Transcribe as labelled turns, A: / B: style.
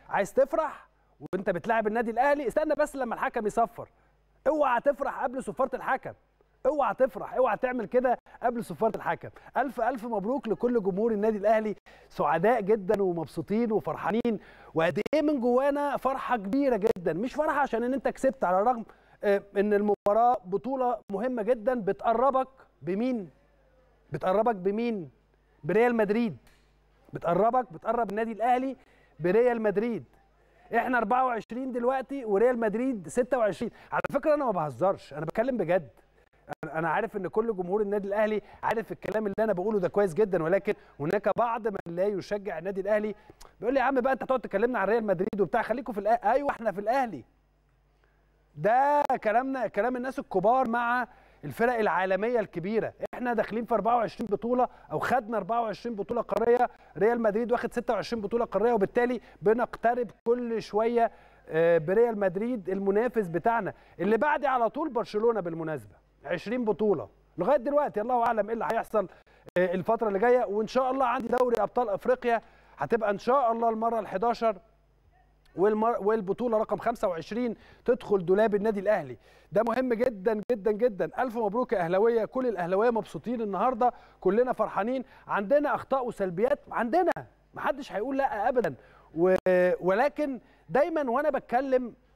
A: عايز تفرح وانت بتلاعب النادي الاهلي استنى بس لما الحكم يصفر اوعى تفرح قبل صفاره الحكم اوعى تفرح اوعى تعمل كده قبل صفاره الحكم الف الف مبروك لكل جمهور النادي الاهلي سعداء جدا ومبسوطين وفرحانين وقد ايه من جوانا فرحه كبيره جدا مش فرحه عشان ان انت كسبت على الرغم آه، ان المباراه بطوله مهمه جدا بتقربك بمين بتقربك بمين بريال مدريد بتقربك بتقرب النادي الاهلي بريال مدريد احنا 24 دلوقتي وريال مدريد 26 على فكره انا ما بهزرش انا بتكلم بجد أنا- انا عارف ان كل جمهور النادي الاهلي عارف الكلام اللي انا بقوله ده كويس جدا ولكن هناك بعض من لا يشجع النادي الاهلي بيقول لي يا عم بقى انت هتقعد تكلمنا عن ريال مدريد وبتاع خليكم في الأهلي. ايوه احنا في الاهلي ده كلامنا كلام الناس الكبار مع الفرق العالميه الكبيره احنا داخلين في 24 بطوله او خدنا 24 بطوله قاريه ريال مدريد واخد 26 بطوله قاريه وبالتالي بنقترب كل شويه آه، بريال مدريد المنافس بتاعنا اللي بعدي على طول برشلونه بالمناسبه 20 بطوله لغايه دلوقتي الله اعلم ايه اللي هيحصل آه، الفتره اللي جايه وان شاء الله عندي دوري ابطال افريقيا هتبقى ان شاء الله المره ال11 والمر... والبطوله رقم 25 تدخل دولاب النادي الاهلي ده مهم جدا جدا جدا الف مبروك يا اهلاويه كل الاهلاويه مبسوطين النهارده كلنا فرحانين عندنا اخطاء وسلبيات عندنا محدش هيقول لا ابدا و... ولكن دايما وانا بتكلم